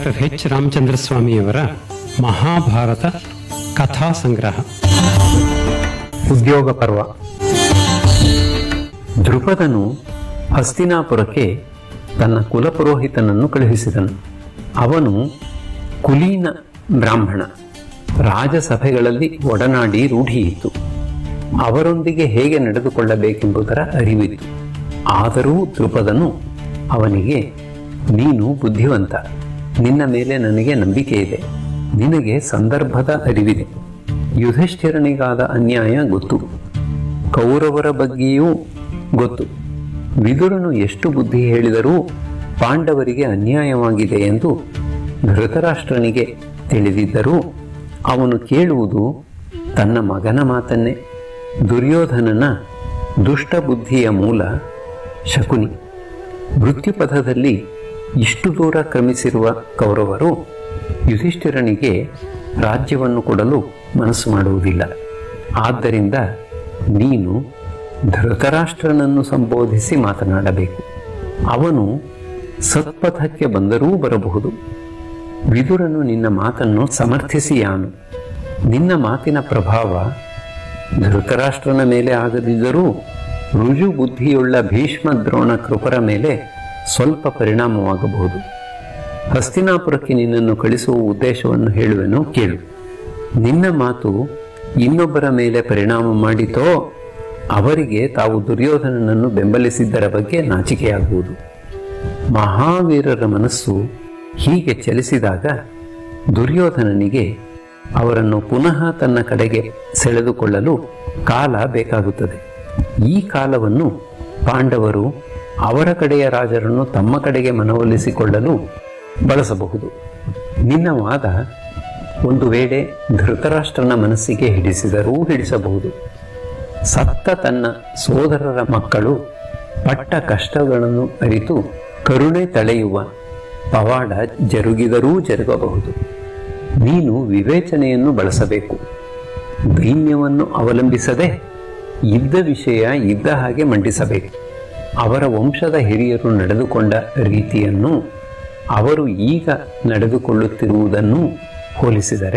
doctor H Ramachandra ಸ್ವಾಮಿಯವರ ಮಹಾಭಾರತ ಕಥಾ ಸಂಗ್ರಹ ಉದ್ಯೋಗ ಪರ್ವ ಧ್ರುಪದನು ಹಸ್ತಿನಾಪುರಕ್ಕೆ ತನ್ನ ಕುಲಪುರೋಹಿತನನ್ನು ಕಳುಹಿಸಿದನು ಅವನು ಕುಲೀನ ಬ್ರಾಹ್ಮಣ ರಾಜಸಭೆಗಳಲ್ಲಿ ಒಡನಾಡಿ ರೂಢಿಯಿತ್ತು ಅವರೊಂದಿಗೆ ಹೇಗೆ ನಡೆದುಕೊಳ್ಳಬೇಕೆಂಬುದರ ಅರಿವಿತ್ತು ಆದರೂ ಧ್ರುಪದನು ಅವನಿಗೆ ನೀನು ಬುದ್ಧಿವಂತ ನಿನ್ನ ಮೇಲೆ ನನಗೆ ನಂಬಿಕೆ ಇದೆ ನಿನಗೆ ಸಂದರ್ಭದ ಅರಿವಿದೆ ಯುಧಿಷ್ಠಿರನಿಗಾದ ಅನ್ಯಾಯ ಗೊತ್ತು ಕೌರವರ ಬಗ್ಗೆಯೂ ಗೊತ್ತು ವಿದುರನು ಎಷ್ಟು ಬುದ್ಧಿ ಹೇಳಿದರೂ ಪಾಂಡವರಿಗೆ ಅನ್ಯಾಯವಾಗಿದೆ ಎಂದು ಧೃತರಾಷ್ಟ್ರನಿಗೆ ತಿಳಿದಿದ್ದರೂ ಅವನು ಕೇಳುವುದು ತನ್ನ ಮಗನ ಮಾತನ್ನೇ ದುರ್ಯೋಧನನ ದುಷ್ಟ ಬುದ್ಧಿಯ ಮೂಲ ಶಕುನಿ ಮೃತ್ಯುಪಥದಲ್ಲಿ ಇಷ್ಟು ದೂರ ಕ್ರಮಿಸಿರುವ ಕೌರವರು ಯುಧಿಷ್ಠಿರನಿಗೆ ರಾಜ್ಯವನ್ನು ಕೊಡಲು ಮನಸ್ಸು ಮಾಡುವುದಿಲ್ಲ ಆದ್ದರಿಂದ ನೀನು ಧೃತರಾಷ್ಟ್ರನನ್ನು ಸಂಬೋಧಿಸಿ ಮಾತನಾಡಬೇಕು ಅವನು ಸತ್ಪಥಕ್ಕೆ ಬಂದರೂ ಬರಬಹುದು ವಿದುರನು ನಿನ್ನ ಮಾತನ್ನು ಸಮರ್ಥಿಸಿಯಾನು ನಿನ್ನ ಮಾತಿನ ಪ್ರಭಾವ ಧೃತರಾಷ್ಟ್ರನ ಮೇಲೆ ಆಗದಿದ್ದರೂ ರುಜು ಬುದ್ಧಿಯುಳ್ಳ ಭೀಷ್ಮ ದ್ರೋಣ ಕೃಪರ ಮೇಲೆ ಸ್ವಲ್ಪ ಪರಿಣಾಮವಾಗಬಹುದು ಹಸ್ತಿನಾಪುರಕ್ಕೆ ನಿನ್ನನ್ನು ಕಳಿಸುವ ಉದ್ದೇಶವನ್ನು ಹೇಳುವೆನು ಕೇಳು ನಿನ್ನ ಮಾತು ಇನ್ನೊಬ್ಬರ ಮೇಲೆ ಪರಿಣಾಮ ಮಾಡಿತೋ ಅವರಿಗೆ ತಾವು ದುರ್ಯೋಧನನನ್ನು ಬೆಂಬಲಿಸಿದ್ದರ ಬಗ್ಗೆ ನಾಚಿಕೆಯಾಗುವುದು ಮಹಾವೀರರ ಮನಸ್ಸು ಹೀಗೆ ಚಲಿಸಿದಾಗ ದುರ್ಯೋಧನನಿಗೆ ಅವರನ್ನು ಪುನಃ ತನ್ನ ಕಡೆಗೆ ಸೆಳೆದುಕೊಳ್ಳಲು ಕಾಲ ಬೇಕಾಗುತ್ತದೆ ಈ ಕಾಲವನ್ನು ಪಾಂಡವರು ಅವರ ಕಡೆಯ ರಾಜರನ್ನು ತಮ್ಮ ಕಡೆಗೆ ಮನವೊಲಿಸಿಕೊಳ್ಳಲು ಬಳಸಬಹುದು ನಿನ್ನ ವಾದ ಒಂದು ವೇಳೆ ಧೃತರಾಷ್ಟ್ರನ ಮನಸ್ಸಿಗೆ ಹಿಡಿಸಿದರೂ ಹಿಡಿಸಬಹುದು ಸತ್ತ ತನ್ನ ಸೋದರರ ಮಕ್ಕಳು ಪಟ್ಟ ಕಷ್ಟಗಳನ್ನು ಅರಿತು ಕರುಣೆ ತಳೆಯುವ ಪವಾಡ ಜರುಗಿದರೂ ಜರುಗಬಹುದು ನೀನು ವಿವೇಚನೆಯನ್ನು ಬಳಸಬೇಕು ದೈನ್ಯವನ್ನು ಅವಲಂಬಿಸದೆ ಇದ್ದ ವಿಷಯ ಇದ್ದ ಹಾಗೆ ಮಂಡಿಸಬೇಕು ಅವರ ವಂಶದ ಹಿರಿಯರು ನಡೆದುಕೊಂಡ ರೀತಿಯನ್ನು ಅವರು ಈಗ ನಡೆದುಕೊಳ್ಳುತ್ತಿರುವುದನ್ನು ಹೋಲಿಸಿದರೆ